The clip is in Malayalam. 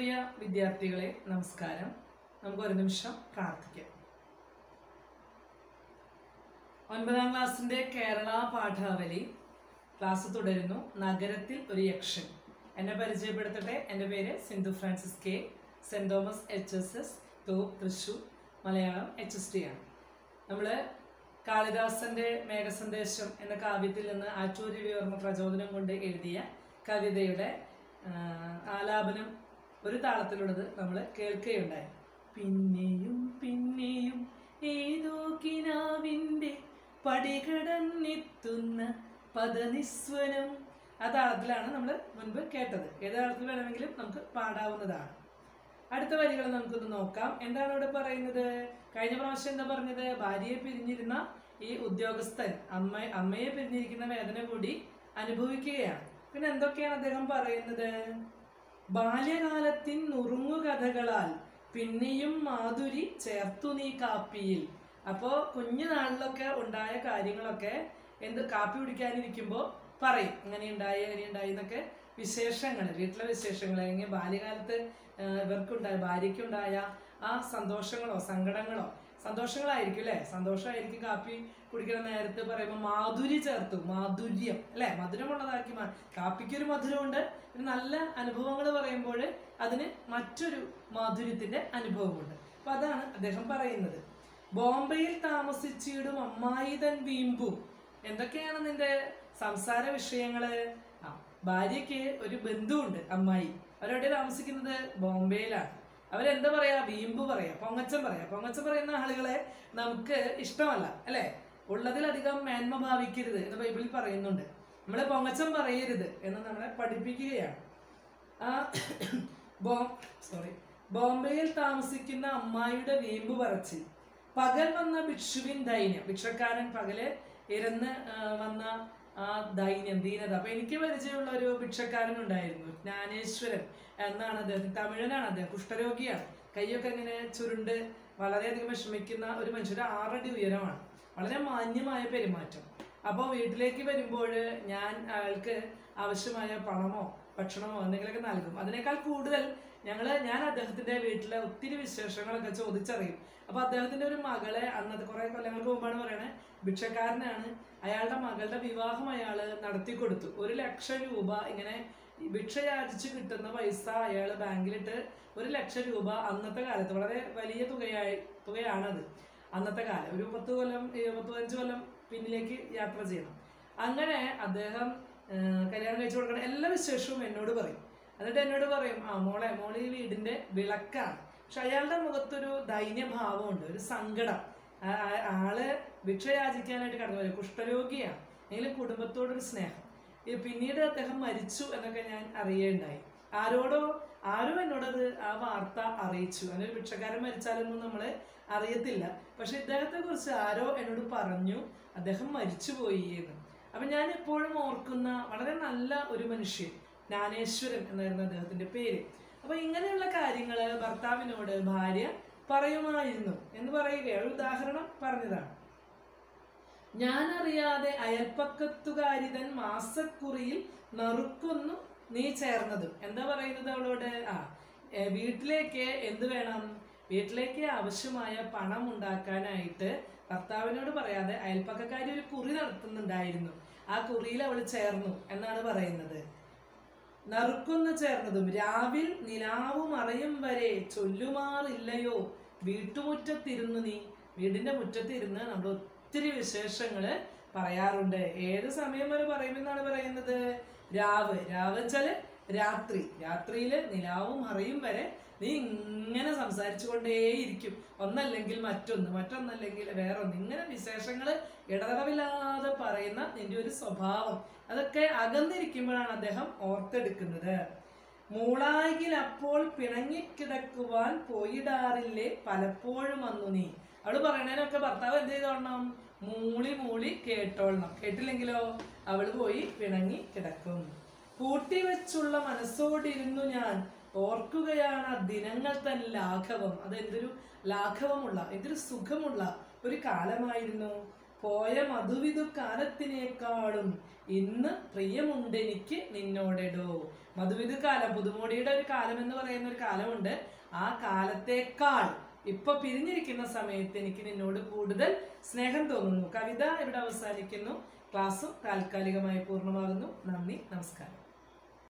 പ്രിയ വിദ്യാർത്ഥികളെ നമസ്കാരം നമുക്ക് ഒരു നിമിഷം പ്രാർത്ഥിക്കാം ഒൻപതാം ക്ലാസ്സിന്റെ കേരള പാഠാവലി ക്ലാസ് തുടരുന്നു നഗരത്തിൽ ഒരു യക്ഷൻ എന്നെ പരിചയപ്പെടുത്തട്ടെ എൻ്റെ പേര് Sindhu Francis K saint Thomas H S S Thope Thrissur Malayalam H S T ആണ് നമ്മൾ കാളിദാസന്റെ മേഘസന്ദേശം എന്ന കാവ്യത്തിൽ നിന്ന് ആറ്റൂർ രവിവർമ്മ പ്രചോദനം കൊണ്ട് എഴുതിയ കവിതയുടെ ആ, ആലാപനം ഒരു താളത്തിലുള്ളത് നമ്മൾ കേൾക്കുകയുണ്ടായി പിന്നെയും പിന്നെയും ഏതോ കിനാവിൻ്റെ പടികടന്നെത്തുന്ന പദനിസ്വനം ആ താളത്തിലാണ് നമ്മൾ മുൻപ് കേട്ടത് ഏത് താളത്തിൽ വേണമെങ്കിലും നമുക്ക് പാടാവുന്നതാണ് അടുത്ത വരികൾ നമുക്കൊന്ന് നോക്കാം എന്താണ് ഇവിടെ പറയുന്നത് കഴിഞ്ഞ പ്രാവശ്യം എന്താ പറഞ്ഞത് ഭാര്യയെ പിരിഞ്ഞിരുന്ന ഈ ഉദ്യോഗസ്ഥൻ അമ്മ അമ്മയെ പിരിഞ്ഞിരിക്കുന്ന വേദന കൂടി അനുഭവിക്കുകയാണ് പിന്നെ എന്തൊക്കെയാണ് അദ്ദേഹം പറയുന്നത് ബാല്യകാലത്തിൻ നുറുങ്ങുകഥകളാൽ പിന്നെയും മാധുരി ചേർത്തു നീ കാപ്പിയിൽ അപ്പോ കുഞ്ഞു നാളിലൊക്കെ ഉണ്ടായ കാര്യങ്ങളൊക്കെ എന്ത് കാപ്പി കുടിക്കാനിരിക്കുമ്പോൾ പറയും അങ്ങനെ ഉണ്ടായി അങ്ങനെ ഉണ്ടായി എന്നൊക്കെ വിശേഷങ്ങൾ വീട്ടിലെ വിശേഷങ്ങൾ അല്ലെങ്കിൽ ബാല്യകാലത്ത് ആ, ഇവർക്കുണ്ടായ ഭാര്യയ്ക്കുണ്ടായ ആ സന്തോഷങ്ങളോ സങ്കടങ്ങളോ സന്തോഷങ്ങളായിരിക്കും അല്ലേ സന്തോഷമായിരിക്കും കാപ്പി കുടിക്കുന്ന നേരത്ത് പറയുമ്പോൾ മാധുരി ചേർത്തു മാധുര്യം അല്ലേ മധുരമുള്ളതാക്കി മാ കാപ്പിക്കൊരു മധുരമുണ്ട് പിന്നെ നല്ല അനുഭവങ്ങൾ പറയുമ്പോൾ അതിന് മറ്റൊരു മാധുര്യത്തിന്റെ അനുഭവമുണ്ട് അപ്പൊ അതാണ് അദ്ദേഹം പറയുന്നത് ബോംബെയിൽ താമസിച്ചിടും അമ്മായി തൻ വീമ്പും എന്തൊക്കെയാണ് നിന്റെ സംസാര വിഷയങ്ങള് ആ ഭാര്യയ്ക്ക് ഒരു ബന്ധുവുണ്ട് അമ്മായി അവരെവിടെ താമസിക്കുന്നത് ബോംബെയിലാണ് അവരെന്താ പറയാ വീമ്പ് പറയാ പൊങ്ങച്ചം പറയാ പൊങ്ങച്ചം പറയുന്ന ആളുകളെ നമുക്ക് ഇഷ്ടമല്ല അല്ലെ ഉള്ളതിലധികം മേന്മ ഭാവിക്കരുത് എന്ന് ബൈബിളിൽ പറയുന്നുണ്ട് നമ്മളെ പൊങ്ങച്ചം പറയരുത് എന്ന് നമ്മളെ പഠിപ്പിക്കുകയാണ് ആ ബോ സോറി ബോംബെയിൽ താമസിക്കുന്ന അമ്മായിയുടെ വീമ്പ് പറച്ചിൽ പകൽ വന്ന ഭിക്ഷുവിൻ ദൈന്യം ഭിക്ഷക്കാരൻ പകല് ഇരുന്ന് ആ, വന്ന ആ ദൈന്യം ദീനത അപ്പൊ എനിക്ക് പരിചയമുള്ള ഒരു ഭിക്ഷക്കാരൻ ഉണ്ടായിരുന്നു ജ്ഞാനേശ്വരൻ എന്നാണ് അദ്ദേഹം തമിഴനാണ് അദ്ദേഹം കുഷ്ഠരോഗിയാണ് കൈയൊക്കെ ഇങ്ങനെ ചുരുണ്ട് വളരെയധികം വിഷമിക്കുന്ന ഒരു മനുഷ്യർ ആറടി ഉയരമാണ് വളരെ മാന്യമായ പെരുമാറ്റം അപ്പോൾ വീട്ടിലേക്ക് വരുമ്പോൾ ഞാൻ അയാൾക്ക് ആവശ്യമായ പണമോ ഭക്ഷണമോ എന്തെങ്കിലുമൊക്കെ നൽകും അതിനേക്കാൾ കൂടുതൽ ഞങ്ങൾ ഞാൻ അദ്ദേഹത്തിന്റെ വീട്ടിലെ ഒത്തിരി വിശേഷങ്ങളൊക്കെ ചോദിച്ചറിയും അപ്പൊ അദ്ദേഹത്തിന്റെ ഒരു മകളെ അന്നത്തെ കുറെ കൊല്ലങ്ങൾക്ക് മുമ്പാണ് പറയണേ ഭിക്ഷക്കാരനാണ് അയാളുടെ മകളുടെ വിവാഹം അയാൾ നടത്തി കൊടുത്തു ഒരു ലക്ഷം രൂപ ഇങ്ങനെ ഭിക്ഷ യാചിച്ച് കിട്ടുന്ന പൈസ അയാൾ ബാങ്കിലിട്ട് ഒരു ലക്ഷം രൂപ അന്നത്തെ കാലത്ത് വളരെ വലിയ തുകയായി തുകയാണത് അന്നത്തെ കാലം ഒരു പത്ത് കൊല്ലം ഏ, പത്ത് പതിനഞ്ച് കൊല്ലം പിന്നിലേക്ക് യാത്ര ചെയ്യണം അങ്ങനെ അദ്ദേഹം ആ, കല്യാണം കഴിച്ചു കൊടുക്കുന്ന എല്ലാ വിശേഷവും എന്നോട് പറയും എന്നിട്ട് എന്നോട് പറയും ആ മോളെ മോളെ ഈ വീടിന്റെ വിളക്കാണ് പക്ഷെ അയാളുടെ മുഖത്തൊരു ദൈന്യഭാവമുണ്ട് ഒരു സങ്കടം ആ- ആ- ആള് ഭിക്ഷ യാചിക്കാനായിട്ട് കടന്നു വരും കുഷ്ഠരോഗിയാണ് എങ്കിലും കുടുംബത്തോടൊരു സ്നേഹം ഈ പിന്നീട് അദ്ദേഹം മരിച്ചു എന്നൊക്കെ ഞാൻ അറിയുകയുണ്ടായി ആരോടോ ആരോ എന്നോടത് ആ വാർത്ത അറിയിച്ചു അങ്ങനെ ഒരു ഭിക്ഷക്കാരൻ മരിച്ചാലൊന്നും നമ്മൾ അറിയത്തില്ല പക്ഷെ ഇദ്ദേഹത്തെ കുറിച്ച് ആരോ എന്നോട് പറഞ്ഞു അദ്ദേഹം മരിച്ചുപോയി എന്ന് അപ്പൊ ഞാൻ എപ്പോഴും ഓർക്കുന്ന വളരെ നല്ല ഒരു മനുഷ്യൻ ജ്ഞാനേശ്വരൻ എന്നായിരുന്നു അദ്ദേഹത്തിന്റെ പേര് അപ്പൊ ഇങ്ങനെയുള്ള കാര്യങ്ങള് ഭർത്താവിനോട് ഭാര്യ പറയുമായിരുന്നു എന്ന് പറയുകയാണ് ഒരു ഉദാഹരണം പറഞ്ഞതാണ് ഞാനറിയാതെ അയൽപ്പക്കത്തുകാരിതൻ മാസക്കുറിയിൽ നറുക്കൊന്നു നീ ചേർന്നതും എന്താ പറയുന്നത് അവളോട് ആ ഏ, വീട്ടിലേക്ക് എന്ത് വേണം വീട്ടിലേക്ക് ആവശ്യമായ പണം ഉണ്ടാക്കാനായിട്ട് ഭർത്താവിനോട് പറയാതെ അയൽപ്പക്കക്കാരി ഒരു കുറി നടത്തുന്നുണ്ടായിരുന്നു ആ കുറിയിൽ അവൾ ചേർന്നു എന്നാണ് പറയുന്നത് നറുക്കൊന്ന് ചേർന്നതും രാവിൽ നിലാവ് മറയും വരെ ചൊല്ലുമാറില്ലയോ വീട്ടുമുറ്റത്തിരുന്നു നീ വീടിന്റെ മുറ്റത്തിരുന്ന് നമ്മൾ ഒത്തിരി വിശേഷങ്ങള് പറയാറുണ്ട് ഏത് സമയം വരെ പറയുമെന്നാണ് പറയുന്നത് രാവ് രാവ് വെച്ചാല് രാത്രി രാത്രിയില് നിലാവും മറയും വരെ നീ ഇങ്ങനെ സംസാരിച്ചു കൊണ്ടേയിരിക്കും ഒന്നല്ലെങ്കിൽ മറ്റൊന്ന് മറ്റൊന്നല്ലെങ്കിൽ വേറൊന്ന് ഇങ്ങനെ വിശേഷങ്ങള് ഇടതടവില്ലാതെ പറയുന്ന നിന്റെ ഒരു സ്വഭാവം അതൊക്കെ അകന്നിരിക്കുമ്പോഴാണ് അദ്ദേഹം ഓർത്തെടുക്കുന്നത് മൂളായിൽ അപ്പോൾ പിണങ്ങിക്കിടക്കുവാൻ പോയിടാറില്ലേ പലപ്പോഴും വന്നു നീ അവള് പറയണതിനൊക്കെ ഭർത്താവ് എന്ത് ചെയ്തോളണം മൂളി മൂളി കേട്ടോളണം കേട്ടില്ലെങ്കിലോ അവള് പോയി പിണങ്ങി കിടക്കും കൂട്ടിവെച്ചുള്ള മനസ്സോടിരുന്നു ഞാൻ ഓർക്കുകയാണ് ആ ദിനങ്ങൾ തൻ ലാഘവം അത് എന്തൊരു ലാഘവമുള്ള എന്തൊരു സുഖമുള്ള ഒരു കാലമായിരുന്നു പോയ മധുവിധു കാലത്തിനേക്കാളും ഇന്ന് പ്രിയമുണ്ടെനിക്ക് നിന്നോടെടോ മധുവിധു കാലം പുതുമോടിയുടെ ഒരു കാലം എന്ന് പറയുന്ന ഒരു കാലമുണ്ട് ആ കാലത്തേക്കാൾ ഇപ്പൊ പിരിഞ്ഞിരിക്കുന്ന സമയത്ത് എനിക്ക് നിന്നോട് കൂടുതൽ സ്നേഹം തോന്നുന്നു കവിത ഇവിടെ അവസാനിക്കുന്നു ക്ലാസ്സും താൽക്കാലികമായി പൂർണ്ണമാകുന്നു നന്ദി നമസ്കാരം